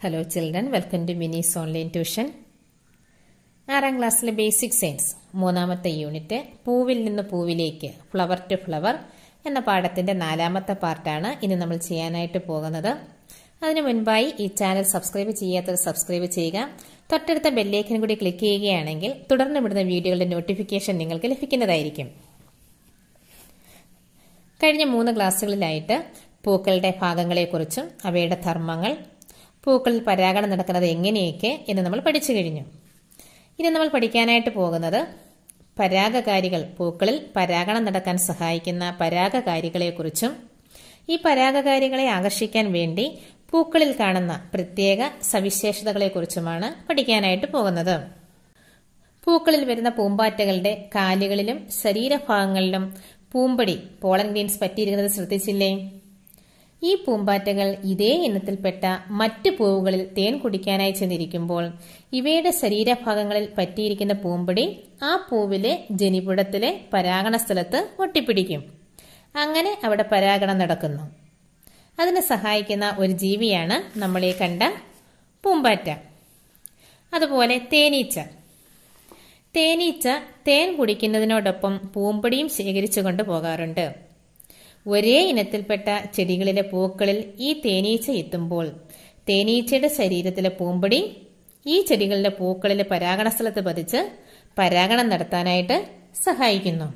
hello children welcome to Mini's online tuition ആറാം ക്ലാസ്സിലെ basic science മൂന്നാമത്തെ യൂണിറ്റ് പൂവിൽ നിന്ന് പൂവിലേക്ക് ഫ്ലവർ ടു ഫ്ലവർ എന്ന പാഠത്തിന്റെ നാലാമത്തെ പാർട്ടാണ് ഇനി നമ്മൾ ചെയ്യാനായിട്ട് പോകുന്നത് അതിനു മുൻപായി ഈ ചാനൽ സബ്സ്ക്രൈബ് ചെയ്യാത്തവർ സബ്സ്ക്രൈബ് ചെയ്യുക തൊട്ടടുത്ത ബെല്ലേക്കനും കൂടി ക്ലിക്ക് ചെയ്യുകയാണെങ്കിൽ തുടർന്ന് വിടുന്ന വീഡിയോകളുടെ നോട്ടിഫിക്കേഷൻ നിങ്ങൾക്ക് ലഭിക്കുന്നതായിരിക്കും കഴിഞ്ഞ മൂന്ന് ക്ലാസ്സുകളിലായിട്ട് പൂക്കളുടെ ഭാഗങ്ങളെക്കുറിച്ചും അവയുടെ ധർമ്മങ്ങൾ പൂക്കളിൽ പരാഗണം നടക്കുന്നത് എങ്ങനെയൊക്കെ എന്ന് നമ്മൾ പഠിച്ചു കഴിഞ്ഞു ഇനി നമ്മൾ പഠിക്കാനായിട്ട് പോകുന്നത് പരാഗകാരികൾ പൂക്കളിൽ പരാഗണം നടക്കാൻ സഹായിക്കുന്ന പരാഗകാരികളെക്കുറിച്ചും ഈ പരാഗകാരികളെ ആകർഷിക്കാൻ വേണ്ടി പൂക്കളിൽ കാണുന്ന പ്രത്യേക സവിശേഷതകളെക്കുറിച്ചുമാണ് പഠിക്കാനായിട്ട് പോകുന്നത് പൂക്കളിൽ വരുന്ന പൂമ്പാറ്റകളുടെ കാലുകളിലും ശരീരഭാഗങ്ങളിലും പൂമ്പടി പോളൻ ഗ്രീൻസ് പറ്റിയിരിക്കുന്നത് ശ്രദ്ധിച്ചില്ലേ ഈ പൂമ്പാറ്റകൾ ഇതേ ഇനത്തിൽപ്പെട്ട മറ്റ് പൂവുകളിൽ തേൻ കുടിക്കാനായി ചെന്നിരിക്കുമ്പോൾ ഇവയുടെ ശരീരഭാഗങ്ങളിൽ പറ്റിയിരിക്കുന്ന പൂമ്പടി ആ പൂവിലെ ജനിപുടത്തിലെ പരാഗണ സ്ഥലത്ത് ഒട്ടിപ്പിടിക്കും അങ്ങനെ അവിടെ പരാഗണം നടക്കുന്നു അതിന് സഹായിക്കുന്ന ഒരു ജീവിയാണ് നമ്മളീ കണ്ട പൂമ്പാറ്റ അതുപോലെ തേനീച്ച തേനീച്ച തേൻ കുടിക്കുന്നതിനോടൊപ്പം പൂമ്പടിയും ശേഖരിച്ചു കൊണ്ട് പോകാറുണ്ട് ഒരേ ഇനത്തിൽപ്പെട്ട ചെടികളിലെ പൂക്കളിൽ ഈ തേനീച്ച എത്തുമ്പോൾ തേനീച്ചയുടെ ശരീരത്തിലെ പൂമ്പടി ഈ ചെടികളിലെ പൂക്കളിലെ പരാഗണ സ്ഥലത്ത് പതിച്ച് പരാഗണം നടത്താനായിട്ട് സഹായിക്കുന്നു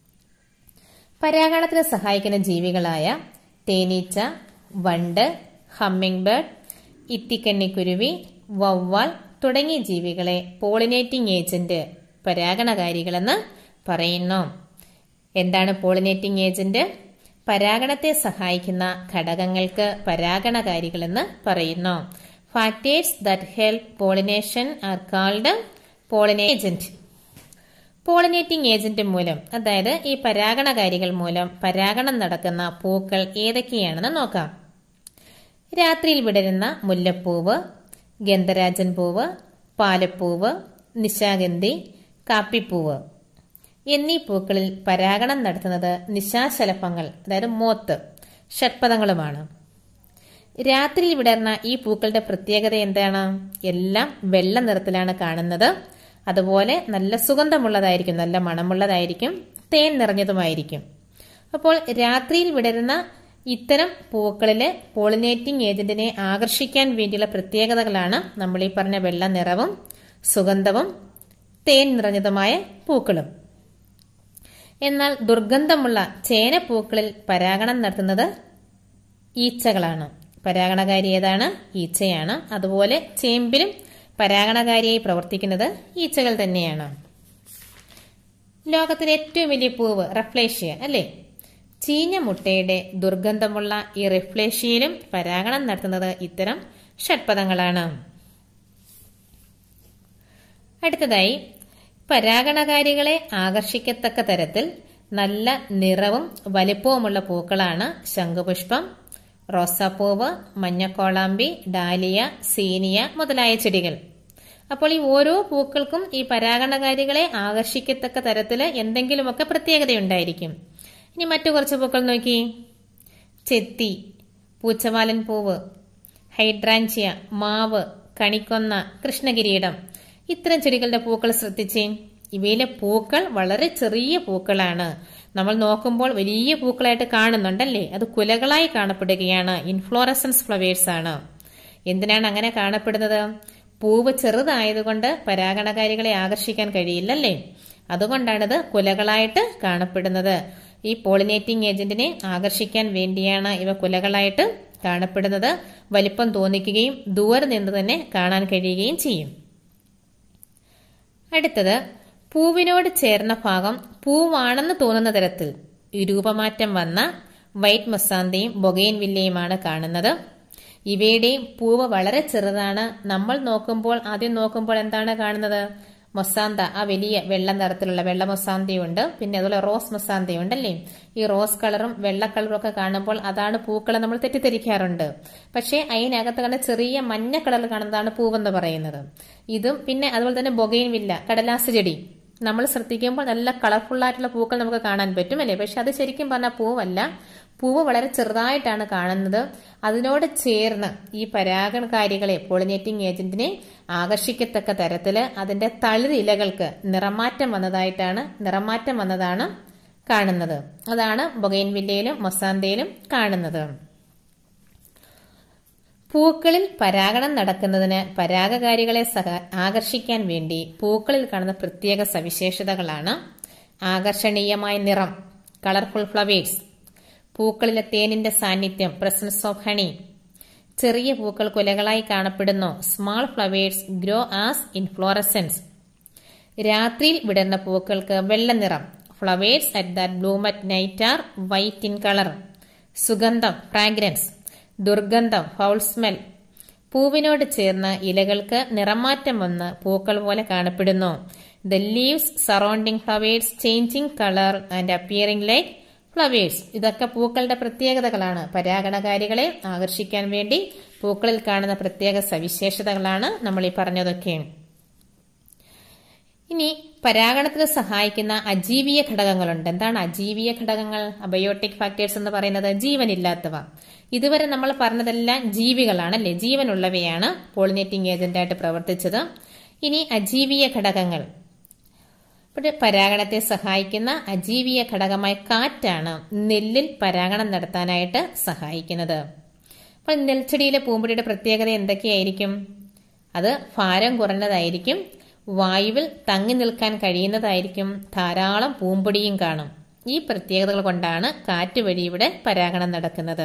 പരാഗണത്തിന് സഹായിക്കുന്ന ജീവികളായ തേനീച്ച വണ്ട് ഹമ്മിങ് ബേർഡ് ഇത്തിക്കണ്ണിക്കുരുവി വവ്വാൽ തുടങ്ങിയ ജീവികളെ പോളിനേറ്റിംഗ് ഏജന്റ് പരാഗണകാരികളെന്ന് പറയുന്നു എന്താണ് പോളിനേറ്റിംഗ് ഏജന്റ് പരാഗണത്തെ സഹായിക്കുന്ന ഘടകങ്ങൾക്ക് പരാഗണകാരികളെന്ന് പറയുന്നു factors that help pollination are called പോളിനേജന്റ് പോളിനേറ്റിംഗ് ഏജന്റ് മൂലം അതായത് ഈ പരാഗണകാരികൾ മൂലം പരാഗണം നടക്കുന്ന പൂക്കൾ ഏതൊക്കെയാണെന്ന് നോക്കാം രാത്രിയിൽ വിടരുന്ന മുല്ലപ്പൂവ് ഗന്ധരാജൻ പൂവ് പാലപ്പൂവ് നിശാഗന്ധി കാപ്പിപ്പൂവ് എന്നീ പൂക്കളിൽ പരാഗണം നടത്തുന്നത് നിശാശലഭങ്ങൾ അതായത് മോത്ത് ഷഡ്പദങ്ങളുമാണ് രാത്രിയിൽ വിടർന്ന ഈ പൂക്കളുടെ പ്രത്യേകത എന്താണ് എല്ലാം വെള്ള നിറത്തിലാണ് കാണുന്നത് അതുപോലെ നല്ല സുഗന്ധമുള്ളതായിരിക്കും നല്ല മണമുള്ളതായിരിക്കും തേൻ നിറഞ്ഞതുമായിരിക്കും അപ്പോൾ രാത്രിയിൽ വിടരുന്ന ഇത്തരം പൂക്കളിലെ പോളിനേറ്റിംഗ് ഏജന്റിനെ ആകർഷിക്കാൻ വേണ്ടിയുള്ള പ്രത്യേകതകളാണ് നമ്മൾ ഈ പറഞ്ഞ വെള്ള നിറവും സുഗന്ധവും തേൻ നിറഞ്ഞതുമായ പൂക്കളും എന്നാൽ ദുർഗന്ധമുള്ള ചേനപ്പൂക്കളിൽ പരാഗണം നടത്തുന്നത് ഈച്ചകളാണ് പരാഗണകാരി ഏതാണ് ഈച്ചയാണ് അതുപോലെ ചേമ്പിലും പരാഗണകാരിയായി പ്രവർത്തിക്കുന്നത് ഈച്ചകൾ തന്നെയാണ് ലോകത്തിലെ ഏറ്റവും വലിയ പൂവ് റഫ്ലേഷ്യ അല്ലേ ചീഞ്ഞ മുട്ടയുടെ ദുർഗന്ധമുള്ള ഈ റിഫ്ലേഷ്യയിലും പരാഗണം നടത്തുന്നത് ഇത്തരം ഷഡ്പദങ്ങളാണ് അടുത്തതായി പരാഗണകാരികളെ ആകർഷിക്കത്തക്ക തരത്തിൽ നല്ല നിറവും വലിപ്പവുമുള്ള പൂക്കളാണ് ശംഖുപുഷ്പം റോസാപ്പൂവ് മഞ്ഞക്കോളാമ്പി ഡാലിയ സീനിയ മുതലായ ചെടികൾ അപ്പോൾ ഈ ഓരോ പൂക്കൾക്കും ഈ പരാഗണകാരികളെ ആകർഷിക്കത്തക്ക തരത്തിൽ എന്തെങ്കിലുമൊക്കെ പ്രത്യേകതയുണ്ടായിരിക്കും ഇനി മറ്റു കുറച്ച് പൂക്കൾ നോക്കി ചെത്തി പൂച്ചവാലൻ പൂവ് ഹൈഡ്രാൻച്ചിയ മാവ് കണിക്കൊന്ന കൃഷ്ണകിരീടം ഇത്തരം ചെടികളുടെ പൂക്കൾ ശ്രദ്ധിച്ചേ ഇവയിലെ പൂക്കൾ വളരെ ചെറിയ പൂക്കളാണ് നമ്മൾ നോക്കുമ്പോൾ വലിയ പൂക്കളായിട്ട് കാണുന്നുണ്ടല്ലേ അത് കുലകളായി കാണപ്പെടുകയാണ് ഇൻഫ്ലോറസൻസ് ഫ്ലവേഴ്സ് ആണ് എന്തിനാണ് അങ്ങനെ കാണപ്പെടുന്നത് പൂവ് ചെറുതായതുകൊണ്ട് പരാഗണകാരികളെ ആകർഷിക്കാൻ കഴിയില്ലല്ലേ അതുകൊണ്ടാണിത് കുലകളായിട്ട് കാണപ്പെടുന്നത് ഈ പോളിനേറ്റിംഗ് ഏജന്റിനെ ആകർഷിക്കാൻ വേണ്ടിയാണ് ഇവ കുലകളായിട്ട് കാണപ്പെടുന്നത് വലിപ്പം തോന്നിക്കുകയും ദൂരെ നിന്ന് തന്നെ കാണാൻ കഴിയുകയും ചെയ്യും അടുത്തത് പൂവിനോട് ചേർന്ന ഭാഗം പൂവാണെന്ന് തോന്നുന്ന തരത്തിൽ രൂപമാറ്റം വന്ന വൈറ്റ് മൊസാന്തയും ബൊഗൈൻ വില്ലയുമാണ് കാണുന്നത് ഇവയുടെയും പൂവ് വളരെ ചെറുതാണ് നമ്മൾ നോക്കുമ്പോൾ ആദ്യം നോക്കുമ്പോൾ എന്താണ് കാണുന്നത് മൊസാന്ത ആ വലിയ വെള്ള നിറത്തിലുള്ള വെള്ള മൊസാന്തയുണ്ട് പിന്നെ അതുപോലെ റോസ് മൊസാന്തയുണ്ട് അല്ലേ ഈ റോസ് കളറും വെള്ള കളറും ഒക്കെ കാണുമ്പോൾ അതാണ് പൂക്കളെ നമ്മൾ തെറ്റിദ്ധരിക്കാറുണ്ട് പക്ഷേ അതിനകത്ത് കാണുന്ന ചെറിയ മഞ്ഞ കളറിൽ കാണുന്നതാണ് പൂവെന്ന് പറയുന്നത് ഇതും പിന്നെ അതുപോലെ തന്നെ ബൊഗൈൻ വില്ല കടലാസ് ചെടി നമ്മൾ ശ്രദ്ധിക്കുമ്പോൾ നല്ല കളർഫുൾ ആയിട്ടുള്ള പൂക്കൾ നമുക്ക് കാണാൻ പറ്റും അല്ലേ പക്ഷെ അത് ശരിക്കും പറഞ്ഞാൽ പൂവല്ല പൂവ് വളരെ ചെറുതായിട്ടാണ് കാണുന്നത് അതിനോട് ചേർന്ന് ഈ പരാഗണകാരികളെ പോളിനേറ്റിംഗ് ഏജന്റിനെ ആകർഷിക്കത്തക്ക തരത്തില് അതിന്റെ തളിരിലകൾക്ക് നിറമാറ്റം വന്നതായിട്ടാണ് നിറമാറ്റം വന്നതാണ് കാണുന്നത് അതാണ് ബൊഗൈൻവില്ലയിലും മൊസാന്തയിലും കാണുന്നത് പൂക്കളിൽ പരാഗണം നടക്കുന്നതിന് പരാഗകാരികളെ സഹ ആകർഷിക്കാൻ വേണ്ടി പൂക്കളിൽ കാണുന്ന പ്രത്യേക സവിശേഷതകളാണ് ആകർഷണീയമായ നിറം കളർഫുൾ ഫ്ലവേഴ്സ് പൂക്കളിലെ തേനിന്റെ സാന്നിധ്യം പ്രസൻസ് ഓഫ് ഹണി ചെറിയ പൂക്കൾ കുലകളായി കാണപ്പെടുന്നു small flowers grow as inflorescence രാത്രിയിൽ വിടർന്ന പൂക്കൾക്ക് വെള്ള നിറം flowers at that bloom at night are white in colour സുഗന്ധം ഫ്രാഗ്രൻസ് ദുർഗന്ധം ഫൗൾ സ്മെൽ പൂവിനോട് ചേർന്ന് ഇലകൾക്ക് നിറമാറ്റം വന്ന് പൂക്കൾ പോലെ കാണപ്പെടുന്നു the leaves surrounding flowers changing colour and appearing like flowers ഇതൊക്കെ പൂക്കളുടെ പ്രത്യേകതകളാണ് പരാഗണകാരികളെ ആകർഷിക്കാൻ വേണ്ടി പൂക്കളിൽ കാണുന്ന പ്രത്യേക സവിശേഷതകളാണ് നമ്മൾ ഈ പറഞ്ഞതൊക്കെ ഇനി പരാഗണത്തിന് സഹായിക്കുന്ന അജീവീയ ഘടകങ്ങളുണ്ട് എന്താണ് അജീവീയ ഘടകങ്ങൾ അബയോട്ടിക് ഫാക്ടേഴ്സ് എന്ന് പറയുന്നത് ജീവനില്ലാത്തവ ഇതുവരെ നമ്മൾ പറഞ്ഞതെല്ലാം ജീവികളാണ് അല്ലെ ജീവനുള്ളവയാണ് പോളിനേറ്റിംഗ് ഏജന്റായിട്ട് പ്രവർത്തിച്ചത് ഇനി അജീവീയ ഘടകങ്ങൾ ഇവിടെ പരാഗണത്തെ സഹായിക്കുന്ന അജീവീയ ഘടകമായ കാറ്റാണ് നെല്ലിൽ പരാഗണം നടത്താനായിട്ട് സഹായിക്കുന്നത് അപ്പൊ നെൽച്ചെടിയിലെ പൂമ്പൊടിയുടെ പ്രത്യേകത എന്തൊക്കെയായിരിക്കും അത് ഭാരം കുറഞ്ഞതായിരിക്കും വായുവിൽ തങ്ങി നിൽക്കാൻ കഴിയുന്നതായിരിക്കും ധാരാളം പൂമ്പൊടിയും കാണും ഈ പ്രത്യേകതകൾ കൊണ്ടാണ് കാറ്റ് വഴി ഇവിടെ പരാഗണം നടക്കുന്നത്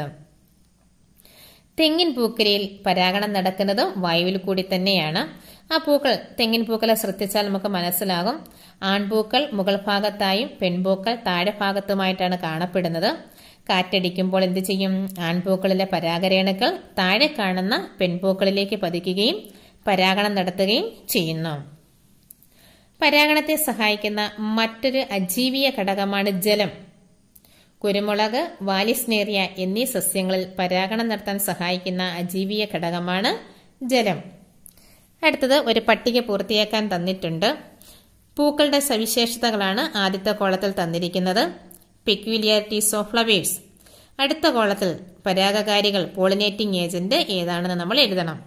തെങ്ങിൻ പൂക്കരയിൽ പരാഗണം നടക്കുന്നതും വായുവിൽ കൂടി തന്നെയാണ് ആ പൂക്കൾ തെങ്ങിൻ പൂക്കളെ ശ്രദ്ധിച്ചാൽ നമുക്ക് മനസ്സിലാകും ആൺപൂക്കൾ മുകൾ ഭാഗത്തായും പെൺപൂക്കൾ താഴെ ഭാഗത്തുമായിട്ടാണ് കാണപ്പെടുന്നത് കാറ്റടിക്കുമ്പോൾ എന്ത് ചെയ്യും ആൺപൂക്കളിലെ പരാഗരേണുക്കൾ താഴെ കാണുന്ന പെൺപൂക്കളിലേക്ക് പതിക്കുകയും പരാഗണം നടത്തുകയും ചെയ്യുന്നു പരാഗണത്തെ സഹായിക്കുന്ന മറ്റൊരു അജീവീയ ഘടകമാണ് ജലം കുരുമുളക് വാലിസ്നേറിയ എന്നീ സസ്യങ്ങളിൽ പരാഗണം നടത്താൻ സഹായിക്കുന്ന അജീവീയ ഘടകമാണ് ജലം അടുത്തത് ഒരു പട്ടിക പൂർത്തിയാക്കാൻ തന്നിട്ടുണ്ട് പൂക്കളുടെ സവിശേഷതകളാണ് ആദ്യത്തെ കോളത്തിൽ തന്നിരിക്കുന്നത് പെക്യുലിയാരിറ്റീസ് ഓഫ് ഫ്ലവേഴ്സ് അടുത്ത കോളത്തിൽ പരാഗകാരികൾ പോളിനേറ്റിംഗ് ഏജന്റ് ഏതാണെന്ന് നമ്മൾ എഴുതണം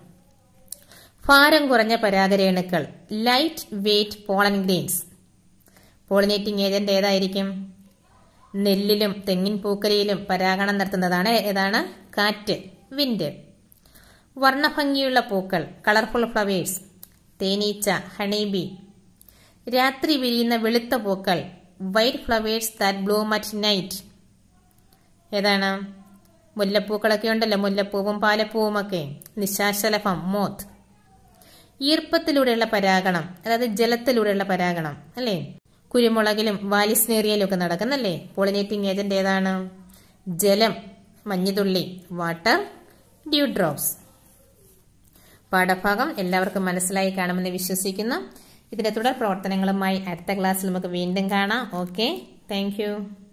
ഭാരം കുറഞ്ഞ പരാഗരേണുക്കൾ light weight pollen grains pollinating agent ഏതായിരിക്കും നെല്ലിലും തെങ്ങിൻ പൂക്കരയിലും പരാഗണം നടത്തുന്നതാണ് ഏതാണ് കാറ്റ് വിൻഡ് വർണ്ണഭംഗിയുള്ള പൂക്കൾ കളർഫുൾ ഫ്ലവേഴ്സ് തേനീച്ച ഹണിബി രാത്രി വിരിയുന്ന വെളുത്ത പൂക്കൾ white flowers that bloom at night ഏതാണ് മുല്ലപ്പൂക്കളൊക്കെ ഉണ്ടല്ലോ മുല്ലപ്പൂവും പാലപ്പൂവും ഒക്കെ നിശാശലഭം മോത്ത് ഈർപ്പത്തിലൂടെയുള്ള പരാഗണം അതായത് ജലത്തിലൂടെയുള്ള പരാഗണം അല്ലേ കുരുമുളകിലും വാലിസ്നേറിയയിലും ഒക്കെ നടക്കുന്നല്ലേ പോളിനേറ്റിംഗ് ഏജന്റ് ഏതാണ് ജലം മഞ്ഞുതുള്ളി വാട്ടർ ഡ്യൂ ഡ്രോപ്സ് പാഠഭാഗം എല്ലാവർക്കും മനസ്സിലായി കാണുമെന്ന് വിശ്വസിക്കുന്നു ഇതിന്റെ തുടർ പ്രവർത്തനങ്ങളുമായി അടുത്ത ക്ലാസ്സിൽ നമുക്ക് വീണ്ടും കാണാം ഓക്കെ താങ്ക്